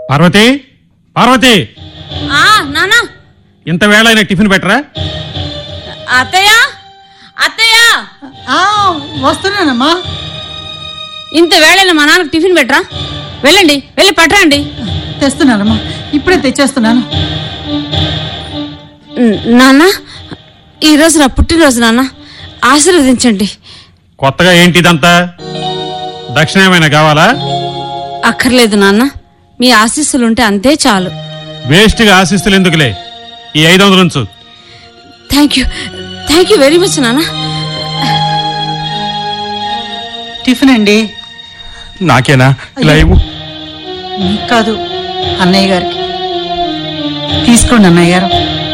పార్వతి పార్వతి ఆ నానా ఇంత వేళ అయినా టిఫిన్ పెట్టరా అత్తయ్య అత్తయ్య ఆ, వస్తున్నానమ్మా ఇంత వేళైన మా నాన్నకు టిఫిన్ పెట్టరా వెళ్ళండి వెళ్ళి పట్టరండి తెస్తున్నానమ్మా ఇప్పుడే తెచ్చేస్తున్నాను న- నాన్న ఈరోజు నా పుట్టినరోజు నాన్న ఆశీర్వదించండి కొత్తగా ఏంటి ఇదంతా దక్షిణ ఏమైనా కావాలా అక్కర్లేదు నాన్న మీ ఆశీస్సులుంటే అంతే చాలు వేస్ట్గా ఆశిస్తులు ఎందుకులే ఈ ఐదు వందలు ఉంచు thank you thank you very much నాన్న టిఫిన్ అండి నాకేనా ఇలా ఇవ్వు మీకు కాదు అన్నయ్య గారికి తీసుకోండి అన్నయ్య గారు